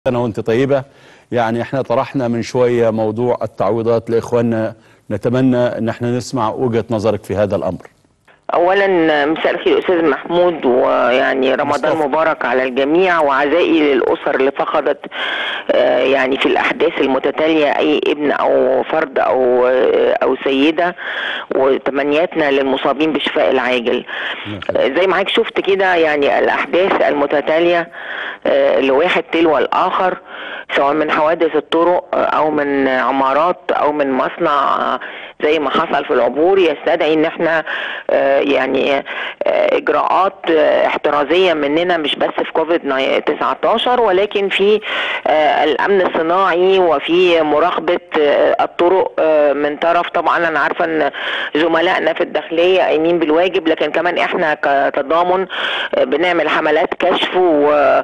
سنة وانت طيبة يعني احنا طرحنا من شوية موضوع التعويضات لإخواننا نتمنى ان احنا نسمع وجهة نظرك في هذا الأمر اولا مساء الخير استاذ محمود ويعني رمضان مصطفى. مبارك على الجميع وعزائي للاسر اللي فقدت آه، يعني في الاحداث المتتاليه اي ابن او فرد او آه، او سيده وتمنياتنا للمصابين بالشفاء العاجل آه، زي ما حضرتك شفت كده يعني الاحداث المتتاليه آه، لواحد تلو الاخر سواء من حوادث الطرق آه، او من عمارات او من مصنع آه، زي ما حصل في العبور يستدعي ان احنا آه، يعني آه، اجراءات آه، احترازيه مننا مش بس في كوفيد 19 ولكن في آه، الامن الصناعي وفي مراقبه آه، الطرق آه، من طرف طبعا انا عارفه ان زملائنا في الداخليه قايمين بالواجب لكن كمان احنا كتضامن آه، بنعمل حملات كشف و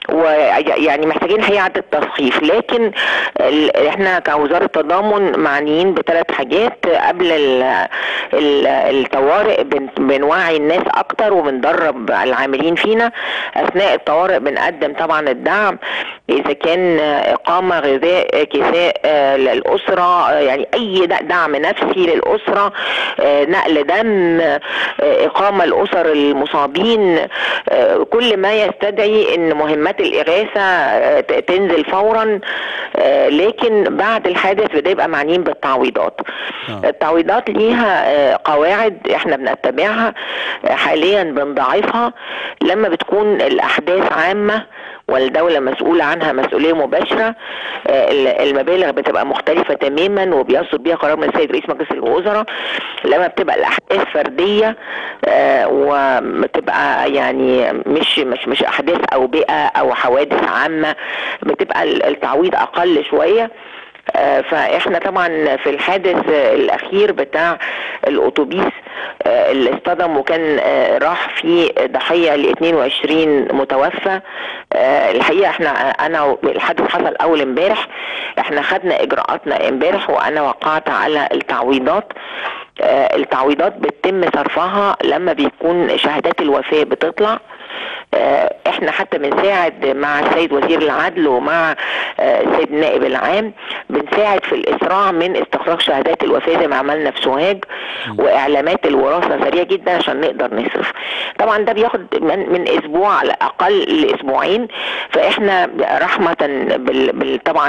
ويعني محتاجين هي اعاده تثقيف لكن ال- احنا كوزاره تضامن معنيين بثلاث حاجات قبل ال ال الطوارئ بن- بنوعي الناس اكتر وبندرب العاملين فينا اثناء الطوارئ بنقدم طبعا الدعم اذا كان اقامه غذاء كساء آه، للاسره آه، يعني اي د- دعم نفسي للاسره آه، نقل دم آه، اقامه لاسر المصابين آه، كل ما يستدعي ان مهمات الاغاثه آه، ت- تنزل فورا آه، لكن بعد الحادث بنبقى معنيين بالتعويضات نعم. التعويضات ليها آه، قواعد احنا بنتبعها آه، حاليا بنضاعفها لما بتكون الاحداث عامه والدولة مسؤولة عنها مسؤولية مباشرة آه، ال- المبالغ بتبقى مختلفة تماما وبيصدر بيها قرار من السيد رئيس مجلس الوزراء لما بتبقى الأحداث فردية آه، وبتبقى يعني مش مش مش أحداث أوبئة أو حوادث عامة بتبقى ال- التعويض أقل شوية آه، فاحنا طبعا في الحادث آه، الاخير بتاع الاتوبيس آه، اللي اصطدم وكان آه، راح فيه ضحيه ل 22 متوفى آه، الحقيقه احنا انا الحادث حصل اول امبارح احنا خدنا اجراءاتنا امبارح وانا وقعت على التعويضات آه، التعويضات بتتم صرفها لما بيكون شهادات الوفاه بتطلع آه، احنا حتى بنساعد مع السيد وزير العدل ومع آه، السيد النائب العام بنساعد في الاسراع من استخراج شهادات الوفاه زي ما عملنا في سوهاج واعلامات الوراثه سريع جدا عشان نقدر نصرف طبعا ده بياخد من, من اسبوع على الاقل لاسبوعين فاحنا رحمه بال, بال طبعا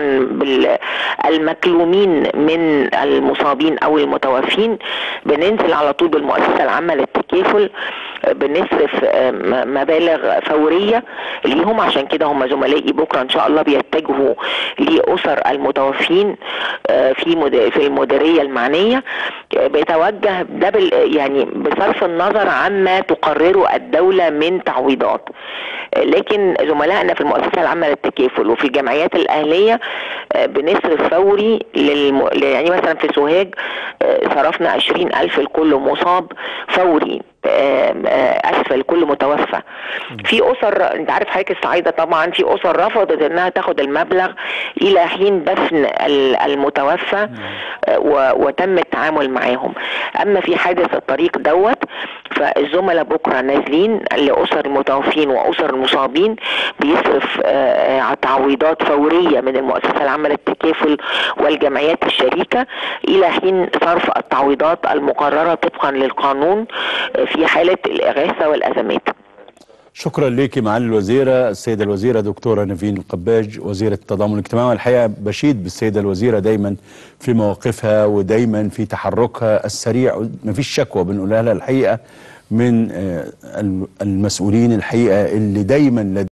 بالمكلومين من المصابين او المتوفين بننزل على طول بالمؤسسه العامه للتكافل بنصرف آه، م- مبالغ فوريه ليهم عشان كده هم زملائي بكره ان شاء الله بيتجهوا لاسر المتوفين آه، في مد- في المديريه المعنيه آه، بيتوجه ده بال- يعني بصرف النظر عما تقرره الدوله من تعويضات آه، لكن زملائنا في المؤسسه العامه للتكافل وفي الجمعيات الاهليه آه، بنصرف فوري للم... يعني مثلا في سوهاج آه، صرفنا 20000 لكل مصاب فوري آم، آه، اسفه لكل متوفى في اسر انت عارف حضرتك الصعايده طبعا في اسر رفضت انها تاخد المبلغ الى حين دفن ال- المتوفى آه، و- وتم التعامل معاهم اما في حادث الطريق دوت فالزملاء بكره نازلين لاسر المتوفين واسر المصابين بيصرف آه، آه، تعويضات فوريه من المؤسسه العامه للتكافل والجمعيات الشريكه الى حين صرف التعويضات المقرره طبقا للقانون آه، في حاله الاغاثه والازمات شكرا لك معالي الوزيرة السيدة الوزيرة دكتورة نيفين القباج وزيرة التضامن الاجتماعي والحقيقة بشيد بالسيدة الوزيرة دايما في مواقفها ودايما في تحركها السريع مفيش شكوى بنقولها لها الحقيقة من آه، الم- المسؤولين الحقيقة اللي دايما لديهم